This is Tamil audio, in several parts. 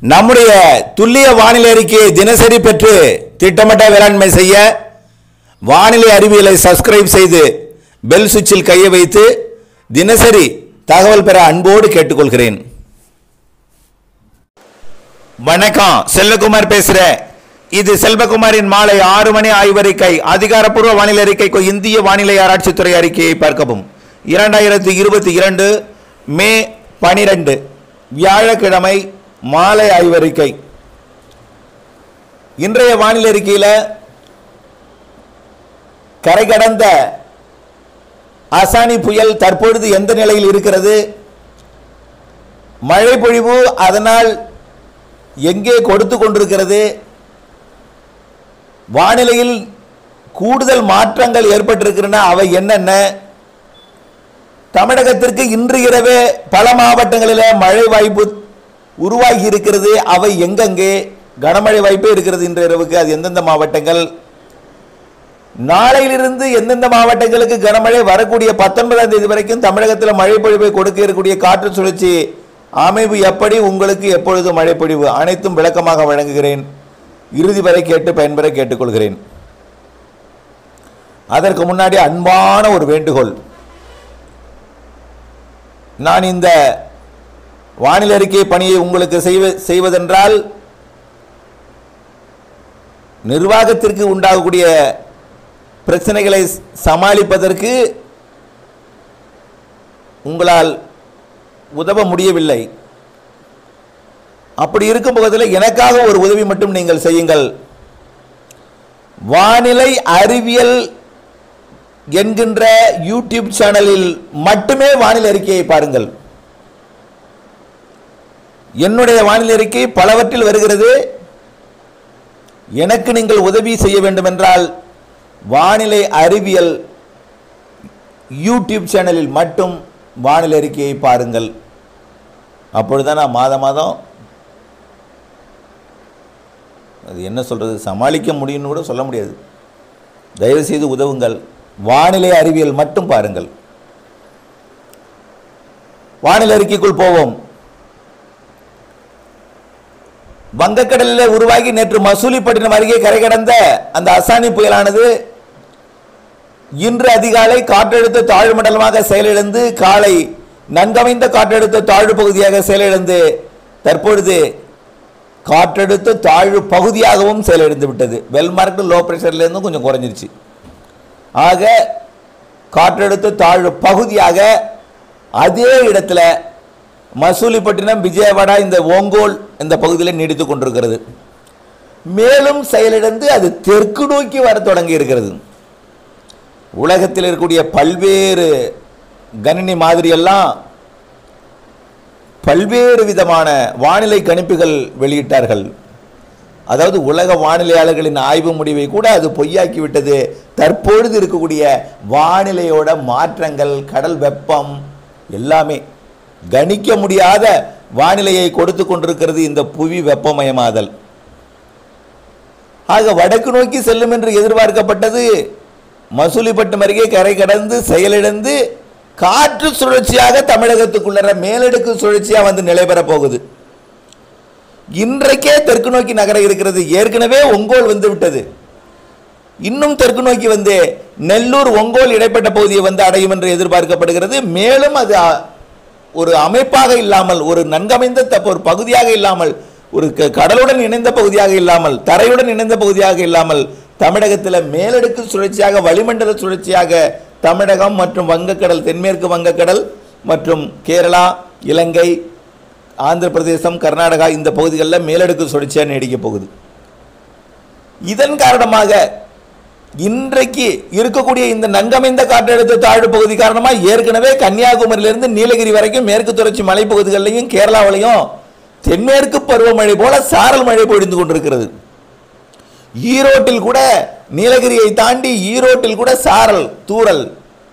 நம்முடைய துல்லிய வானிலை அறிக்கையை தினசரி பெற்று திட்டமிட்ட வேளாண்மை செய்ய வானிலை அறிவியலை சப்ஸ்கிரைப் செய்து பெல் சுவிட்சில் கையை வைத்து தினசரி தகவல் பெற அன்போடு கேட்டுக்கொள்கிறேன் வணக்கம் செல்வகுமார் பேசுறேன் இது செல்வகுமாரின் மாலை ஆறு மணி ஆய்வறிக்கை அதிகாரப்பூர்வ வானிலை அறிக்கைக்கு இந்திய வானிலை ஆராய்ச்சித்துறை அறிக்கையை பார்க்கவும் இரண்டாயிரத்தி இருபத்தி இரண்டு மே பனிரெண்டு வியாழக்கிழமை மாலை ஆய்வறிக்கை இன்றைய வானிலை அறிக்கையில் கரை கடந்த அசானி புயல் தற்பொழுது எந்த நிலையில் இருக்கிறது மழை பொழிவு அதனால் எங்கே கொடுத்து கொண்டிருக்கிறது வானிலையில் கூடுதல் மாற்றங்கள் ஏற்பட்டிருக்கின்றன அவை என்னென்ன தமிழகத்திற்கு இன்று இரவே பல மாவட்டங்களில் மழை வாய்ப்பு உருவாகி இருக்கிறது அவை எங்கெங்கே கனமழை வாய்ப்பு இருக்கிறது இன்று இரவுக்கு அது எந்தெந்த மாவட்டங்கள் நாளையிலிருந்து எந்தெந்த மாவட்டங்களுக்கு கனமழை வரக்கூடிய பத்தொன்பதாம் தேதி வரைக்கும் தமிழகத்தில் மழை பொழிவை கொடுக்க இருக்கக்கூடிய காற்று சுழற்சி அமைவு எப்படி உங்களுக்கு எப்பொழுது மழை பொழிவு அனைத்தும் விளக்கமாக வழங்குகிறேன் இறுதி வரை கேட்டு பயன்பெற கேட்டுக்கொள்கிறேன் அதற்கு முன்னாடி அன்பான ஒரு வேண்டுகோள் நான் இந்த வானிலை அறிக்கை பணியை உங்களுக்கு செய்வ செய்வதென்றால் நிர்வாகத்திற்கு உண்டாகக்கூடிய பிரச்சனைகளை சமாளிப்பதற்கு உங்களால் உதவ முடியவில்லை அப்படி இருக்கும் பகுதியில் எனக்காக ஒரு உதவி மட்டும் நீங்கள் செய்யுங்கள் வானிலை அறிவியல் என்கின்ற யூடியூப் சேனலில் மட்டுமே வானிலை அறிக்கையை பாருங்கள் என்னுடைய வானிலை அறிக்கை பலவற்றில் வருகிறது எனக்கு நீங்கள் உதவி செய்ய வேண்டும் என்றால் வானிலை அறிவியல் யூடியூப் சேனலில் மட்டும் வானிலை அறிக்கையை பாருங்கள் அப்பொழுதுதான் நான் மாதம் மாதம் அது என்ன சொல்கிறது சமாளிக்க முடியும்னு கூட சொல்ல முடியாது தயவு செய்து உதவுங்கள் வானிலை அறிவியல் மட்டும் பாருங்கள் வானிலை அறிக்கைக்குள் போவோம் வங்கக்கடலில் உருவாகி நேற்று மசூலிப்பட்டினம் அருகே கரை கடந்த அந்த அசானி புயலானது இன்று அதிகாலை காற்றழுத்த தாழ்வு மண்டலமாக செயலிழந்து காலை நன்கமைந்த காற்றழுத்த தாழ்வு பகுதியாக செயலிழந்து தற்பொழுது காற்றழுத்த தாழ்வு பகுதியாகவும் செயலிழந்து விட்டது வெல்மார்க் லோ ப்ரெஷர்லேருந்தும் கொஞ்சம் குறைஞ்சிருச்சு ஆக காற்றழுத்த தாழ்வு பகுதியாக அதே இடத்துல மசூலிப்பட்டினம் விஜயவாடா இந்த ஓங்கோல் இந்த பகுதியில் நீடித்து கொண்டிருக்கிறது மேலும் செயலிழந்து அது தெற்கு நோக்கி வர தொடங்கி இருக்கிறது உலகத்தில் இருக்கக்கூடிய பல்வேறு கணினி மாதிரியெல்லாம் பல்வேறு விதமான வானிலை கணிப்புகள் வெளியிட்டார்கள் அதாவது உலக வானிலையாளர்களின் ஆய்வு முடிவை கூட அது பொய்யாக்கி விட்டது தற்பொழுது இருக்கக்கூடிய வானிலையோட மாற்றங்கள் கடல் வெப்பம் எல்லாமே கணிக்க முடியாத வானிலையை கொடுத்து கொண்டிருக்கிறது இந்த புவி வெப்பமயமாதல் ஆக வடக்கு நோக்கி செல்லும் என்று எதிர்பார்க்கப்பட்டது மசூலிப்பட்டம் அருகே கரை கடந்து செயலிழந்து காற்று சுழற்சியாக தமிழகத்துக்குள்ள மேலடுக்கு சுழற்சியாக வந்து நிலை பெறப் போகுது இன்றைக்கே தெற்கு நோக்கி நகர இருக்கிறது ஏற்கனவே ஒங்கோல் வந்து விட்டது இன்னும் தெற்கு நோக்கி வந்து நெல்லூர் ஒங்கோல் இடைப்பட்ட பகுதியை வந்து அடையும் என்று எதிர்பார்க்கப்படுகிறது மேலும் அது அ, ஒரு அமைப்பாக இல்லாமல் ஒரு நன்கமைந்த தப்ப ஒரு பகுதியாக இல்லாமல் ஒரு க- கடலுடன் இணைந்த பகுதியாக இல்லாமல் தரையுடன் இணைந்த பகுதியாக இல்லாமல் தமிழகத்தில் மேலடுக்கு சுழற்சியாக வளிமண்டல சுழற்சியாக தமிழகம் மற்றும் வங்கக்கடல் தென்மேற்கு வங்கக்கடல் மற்றும் கேரளா இலங்கை ஆந்திர பிரதேசம் கர்நாடகா இந்த பகுதிகளில் மேலடுக்கு சுழற்சியாக நீடிக்கப் போகுது இதன் காரணமாக இன்றைக்கு இருக்கக்கூடிய இந்த நன்கமைந்த காற்றழுத்த தாழ்வு பகுதி காரணமாக ஏற்கனவே கன்னியாகுமரியிலிருந்து நீலகிரி வரைக்கும் மேற்கு தொடர்ச்சி மலைப்பகுதிகளிலையும் கேரளாவிலையும் தென்மேற்கு பருவமழை போல சாரல் மழை பொழிந்து கொண்டிருக்கிறது ஈரோட்டில் கூட நீலகிரியை தாண்டி ஈரோட்டில் கூட சாரல் தூறல்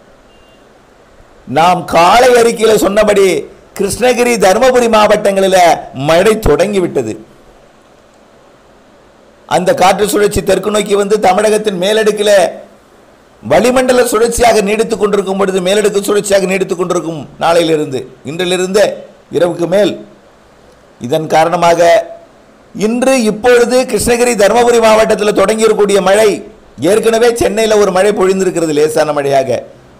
நாம் காலை அறிக்கையில் சொன்னபடி கிருஷ்ணகிரி தருமபுரி மாவட்டங்களில் மழை தொடங்கிவிட்டது அந்த காற்று சுழற்சி தெற்கு நோக்கி வந்து தமிழகத்தின் மேலடுக்கில் வளிமண்டல சுழற்சியாக நீடித்துக் கொண்டிருக்கும் பொழுது மேலடுக்கு சுழற்சியாக நீடித்துக் கொண்டிருக்கும் நாளையிலிருந்து இன்றிலிருந்து இரவுக்கு மேல் இதன் காரணமாக இன்று இப்பொழுது கிருஷ்ணகிரி தருமபுரி மாவட்டத்தில் தொடங்கி இருக்கக்கூடிய மழை ஏற்கனவே சென்னையில் ஒரு மழை பொழிந்திருக்கிறது லேசான மழையாக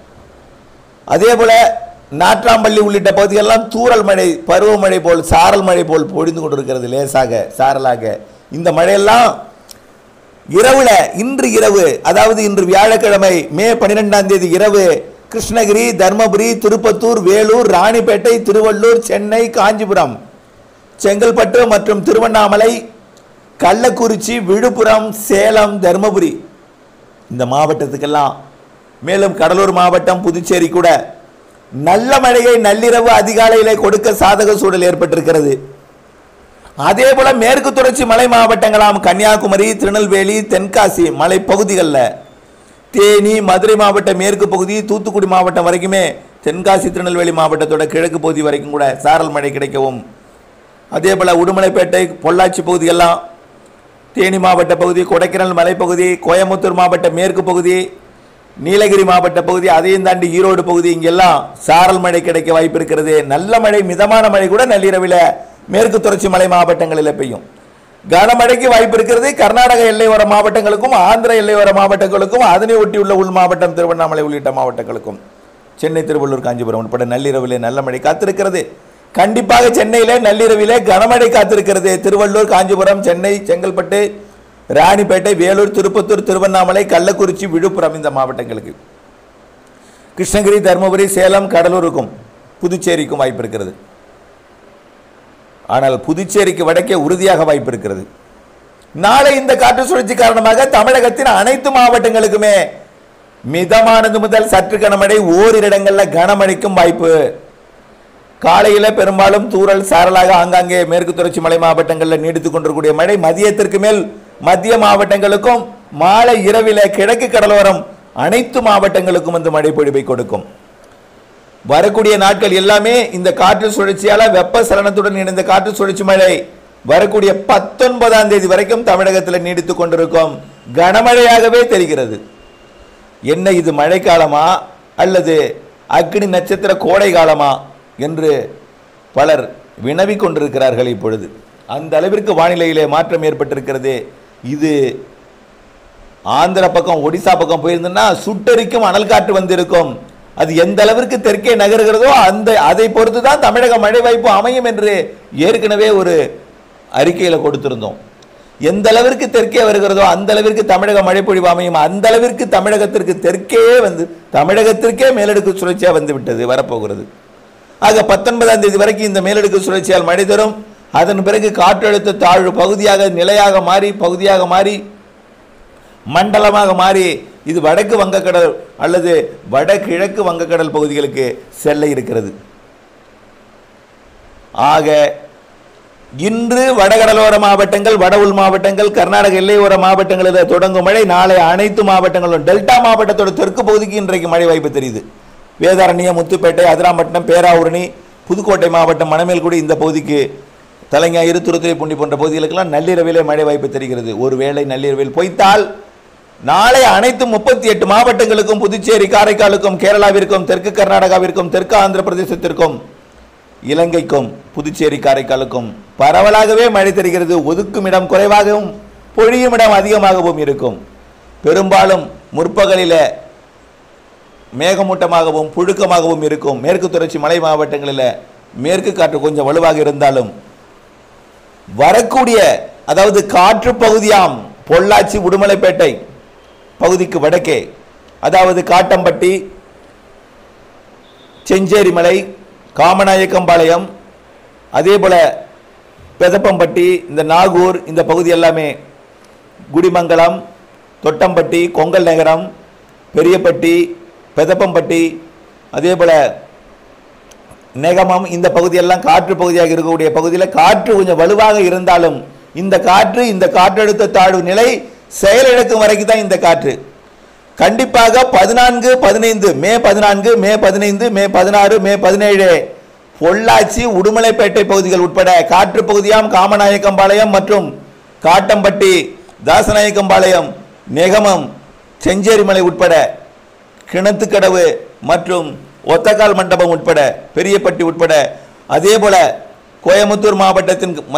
அதே போல நாட்ராம்பள்ளி உள்ளிட்ட பகுதிகளெல்லாம் தூறல் மழை பருவமழை போல் சாரல் மழை போல் பொழிந்து கொண்டிருக்கிறது லேசாக சாரலாக இந்த மழையெல்லாம் இரவுல இன்று இரவு அதாவது இன்று வியாழக்கிழமை மே பன்னிரெண்டாம் தேதி இரவு கிருஷ்ணகிரி தர்மபுரி திருப்பத்தூர் வேலூர் ராணிப்பேட்டை திருவள்ளூர் சென்னை காஞ்சிபுரம் செங்கல்பட்டு மற்றும் திருவண்ணாமலை கள்ளக்குறிச்சி விழுப்புரம் சேலம் தர்மபுரி இந்த மாவட்டத்துக்கெல்லாம் மேலும் கடலூர் மாவட்டம் புதுச்சேரி கூட நல்ல மழையை நள்ளிரவு அதிகாலையிலே கொடுக்க சாதக சூழல் ஏற்பட்டிருக்கிறது அதே போல மேற்கு தொடர்ச்சி மலை மாவட்டங்களாம் கன்னியாகுமரி திருநெல்வேலி தென்காசி மலை பகுதிகளில் தேனி மதுரை மாவட்ட மேற்கு பகுதி தூத்துக்குடி மாவட்டம் வரைக்குமே தென்காசி திருநெல்வேலி மாவட்டத்தோட கிழக்கு பகுதி வரைக்கும் கூட சாரல் மழை கிடைக்கவும் அதே போல உடுமலைப்பேட்டை பொள்ளாச்சி பகுதியெல்லாம் தேனி மாவட்ட பகுதி கொடைக்கானல் மலைப்பகுதி கோயம்புத்தூர் மாவட்ட மேற்கு பகுதி நீலகிரி மாவட்ட பகுதி அதையும் தாண்டி ஈரோடு பகுதி இங்கெல்லாம் சாரல் மழை கிடைக்க வாய்ப்பு இருக்கிறது நல்ல மழை மிதமான மழை கூட நள்ளிரவில் மேற்கு தொடர்ச்சி மலை மாவட்டங்களில் பெய்யும் கனமழைக்கு வாய்ப்பு இருக்கிறது கர்நாடக எல்லையோர மாவட்டங்களுக்கும் ஆந்திர எல்லையோர மாவட்டங்களுக்கும் அதனை ஒட்டியுள்ள உள் மாவட்டம் திருவண்ணாமலை உள்ளிட்ட மாவட்டங்களுக்கும் சென்னை திருவள்ளூர் காஞ்சிபுரம் உட்பட நள்ளிரவிலே நல்ல மழை காத்திருக்கிறது கண்டிப்பாக சென்னையிலே நள்ளிரவிலே கனமழை காத்திருக்கிறது திருவள்ளூர் காஞ்சிபுரம் சென்னை செங்கல்பட்டு ராணிப்பேட்டை வேலூர் திருப்பத்தூர் திருவண்ணாமலை கள்ளக்குறிச்சி விழுப்புரம் இந்த மாவட்டங்களுக்கு கிருஷ்ணகிரி தருமபுரி சேலம் கடலூருக்கும் புதுச்சேரிக்கும் வாய்ப்பு இருக்கிறது ஆனால் புதுச்சேரிக்கு வடக்கே உறுதியாக வாய்ப்பு இருக்கிறது நாளை இந்த காற்று சுழற்சி காரணமாக தமிழகத்தின் அனைத்து மாவட்டங்களுக்குமே மிதமானது முதல் சற்று கனமழை ஓரிரு இடங்கள்ல கனமழைக்கும் வாய்ப்பு காலையில பெரும்பாலும் தூறல் சாரலாக ஆங்காங்கே மேற்கு தொடர்ச்சி மலை மாவட்டங்களில் நீடித்துக் கொண்டிருக்கூடிய மழை மதியத்திற்கு மேல் மத்திய மாவட்டங்களுக்கும் மாலை இரவில கிழக்கு கடலோரம் அனைத்து மாவட்டங்களுக்கும் வந்து மழை பொழிவை கொடுக்கும் வரக்கூடிய நாட்கள் எல்லாமே இந்த காற்று சுழற்சியால வெப்ப சலனத்துடன் இணைந்த காற்று சுழற்சி மழை வரக்கூடிய பத்தொன்பதாம் தேதி வரைக்கும் தமிழகத்தில் நீடித்துக் கொண்டிருக்கும் கனமழையாகவே தெரிகிறது என்ன இது மழைக்காலமா அல்லது அக்னி நட்சத்திர கோடை காலமா என்று பலர் வினவிக் கொண்டிருக்கிறார்கள் இப்பொழுது அந்த அளவிற்கு வானிலையிலே மாற்றம் ஏற்பட்டிருக்கிறது இது ஆந்திர பக்கம் ஒடிசா பக்கம் போயிருந்ததுன்னா சுட்டரிக்கும் அனல் காற்று வந்திருக்கும் அது எந்த அளவிற்கு தெற்கே நகர்கிறதோ அந்த அதை பொறுத்து தான் தமிழக மழை வாய்ப்பு அமையும் என்று ஏற்கனவே ஒரு அறிக்கையில் கொடுத்திருந்தோம் எந்த அளவிற்கு தெற்கே வருகிறதோ அந்த அளவிற்கு தமிழக மழைப்பொழிவு அமையும் அந்த அளவிற்கு தமிழகத்திற்கு தெற்கே வந்து தமிழகத்திற்கே மேலடுக்கு சுழற்சியாக வந்து விட்டது வரப்போகிறது ஆக பத்தொன்பதாம் தேதி வரைக்கும் இந்த மேலடுக்கு சுழற்சியால் மழை தரும் அதன் பிறகு காற்றழுத்த தாழ்வு பகுதியாக நிலையாக மாறி பகுதியாக மாறி மண்டலமாக மாறி இது வடக்கு வங்கக்கடல் அல்லது வடகிழக்கு வங்கக்கடல் பகுதிகளுக்கு செல்ல இருக்கிறது ஆக இன்று வடகடலோர மாவட்டங்கள் வட உள் மாவட்டங்கள் கர்நாடக எல்லையோர மாவட்டங்களில் தொடங்கும் மழை நாளை அனைத்து மாவட்டங்களும் டெல்டா மாவட்டத்தோட தெற்கு பகுதிக்கு இன்றைக்கு மழை வாய்ப்பு தெரியுது வேதாரண்யம் முத்துப்பேட்டை அதிராம்பட்டினம் பேராவூரணி புதுக்கோட்டை மாவட்டம் மணமேல்குடி இந்த பகுதிக்கு தலைஞாயிறு திருத்துறைப்பூண்டி போன்ற பகுதிகளுக்கெல்லாம் நள்ளிரவிலே மழை வாய்ப்பு தெரிகிறது ஒருவேளை நள்ளிரவில் பொய்த்தால் நாளை அனைத்து முப்பத்தி எட்டு மாவட்டங்களுக்கும் புதுச்சேரி காரைக்காலுக்கும் கேரளாவிற்கும் தெற்கு கர்நாடகாவிற்கும் தெற்கு ஆந்திர பிரதேசத்திற்கும் இலங்கைக்கும் புதுச்சேரி காரைக்காலுக்கும் பரவலாகவே மழை தெரிகிறது ஒதுக்கும் இடம் குறைவாகவும் பொழியும் இடம் அதிகமாகவும் இருக்கும் பெரும்பாலும் முற்பகலில மேகமூட்டமாகவும் புழுக்கமாகவும் இருக்கும் மேற்கு தொடர்ச்சி மலை மாவட்டங்களில் மேற்கு காற்று கொஞ்சம் வலுவாக இருந்தாலும் வரக்கூடிய அதாவது காற்று பகுதியாம் பொள்ளாச்சி உடுமலைப்பேட்டை பகுதிக்கு வடக்கே அதாவது காட்டம்பட்டி செஞ்சேரி மலை காமநாயக்கம்பாளையம் அதே போல பெதப்பம்பட்டி இந்த நாகூர் இந்த பகுதி எல்லாமே குடிமங்கலம் தொட்டம்பட்டி கொங்கல் நகரம் பெரியப்பட்டி பெதப்பம்பட்டி அதே போல நெகமம் இந்த பகுதியெல்லாம் காற்று பகுதியாக இருக்கக்கூடிய பகுதியில் காற்று கொஞ்சம் வலுவாக இருந்தாலும் இந்த காற்று இந்த காற்றழுத்த தாழ்வு நிலை செயலிழக்கும் வரைக்கும் தான் இந்த காற்று கண்டிப்பாக பதினான்கு பதினைந்து மே பதினான்கு மே பதினைந்து மே பதினாறு மே பதினேழு பொள்ளாச்சி உடுமலைப்பேட்டை பகுதிகள் உட்பட காற்று பகுதியாம் காமநாயக்கம்பாளையம் மற்றும் காட்டம்பட்டி தாசநாயக்கம்பாளையம் நெகமம் செஞ்சேரிமலை உட்பட கிணத்துக்கடவு மற்றும் ஒத்தக்கால் மண்டபம் உட்பட பெரியப்பட்டி உட்பட அதே போல கோயமுத்தூர் மாவட்டத்தின் மை-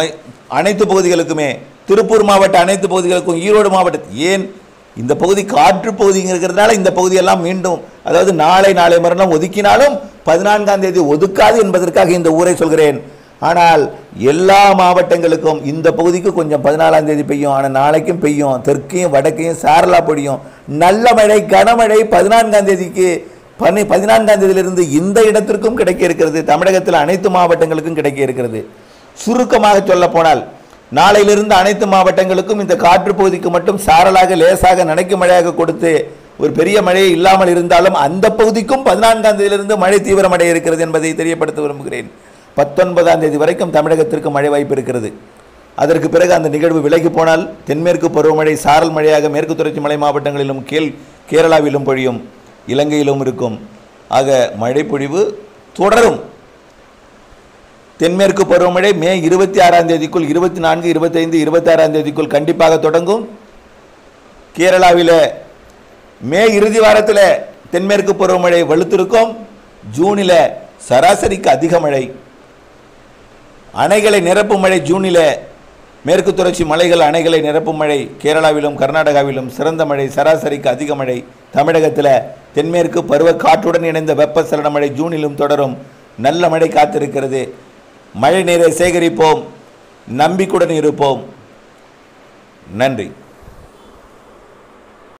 அனைத்து பகுதிகளுக்குமே திருப்பூர் மாவட்ட அனைத்து பகுதிகளுக்கும் ஈரோடு மாவட்ட ஏன் இந்த பகுதி காற்று பகுதிங்கிறதுனால இந்த பகுதியெல்லாம் மீண்டும் அதாவது நாளை நாளை மறுநாள் ஒதுக்கினாலும் பதினான்காம் தேதி ஒதுக்காது என்பதற்காக இந்த ஊரை சொல்கிறேன் ஆனால் எல்லா மாவட்டங்களுக்கும் இந்த பகுதிக்கு கொஞ்சம் பதினாலாம் தேதி பெய்யும் ஆனால் நாளைக்கும் பெய்யும் தெற்கையும் வடக்கையும் சாரலா பொழியும் நல்ல மழை கனமழை பதினான்காம் தேதிக்கு பனி பதினான்காம் தேதியிலிருந்து இந்த இடத்திற்கும் கிடைக்க இருக்கிறது தமிழகத்தில் அனைத்து மாவட்டங்களுக்கும் கிடைக்க இருக்கிறது சுருக்கமாக சொல்ல போனால் நாளையிலிருந்து அனைத்து மாவட்டங்களுக்கும் இந்த காற்று பகுதிக்கு மட்டும் சாரலாக லேசாக நனைக்கும் மழையாக கொடுத்து ஒரு பெரிய மழையே இல்லாமல் இருந்தாலும் அந்த பகுதிக்கும் பதினான்காம் தேதியிலிருந்து மழை தீவிரமடைய இருக்கிறது என்பதை தெரியப்படுத்த விரும்புகிறேன் பத்தொன்பதாம் தேதி வரைக்கும் தமிழகத்திற்கு மழை வாய்ப்பு இருக்கிறது அதற்கு பிறகு அந்த நிகழ்வு விலகி போனால் தென்மேற்கு பருவமழை சாரல் மழையாக மேற்கு தொடர்ச்சி மலை மாவட்டங்களிலும் கீழ் கேரளாவிலும் பொழியும் இலங்கையிலும் இருக்கும் ஆக மழை பொழிவு தொடரும் தென்மேற்கு பருவமழை மே இருபத்தி ஆறாம் தேதிக்குள் இருபத்தி நான்கு இருபத்தைந்து இருபத்தாறாம் தேதிக்குள் கண்டிப்பாக தொடங்கும் கேரளாவில் மே இறுதி வாரத்தில் தென்மேற்கு பருவமழை வலுத்திருக்கும் ஜூனில் சராசரிக்கு அதிக மழை அணைகளை நிரப்பும் மழை ஜூனில் மேற்கு தொடர்ச்சி மலைகள் அணைகளை நிரப்பும் மழை கேரளாவிலும் கர்நாடகாவிலும் சிறந்த மழை சராசரிக்கு அதிக மழை தமிழகத்தில் தென்மேற்கு பருவ காற்றுடன் இணைந்த வெப்பசலன மழை ஜூனிலும் தொடரும் நல்ல மழை காத்திருக்கிறது மழை நீரை சேகரிப்போம் நம்பிக்கையுடன் இருப்போம் நன்றி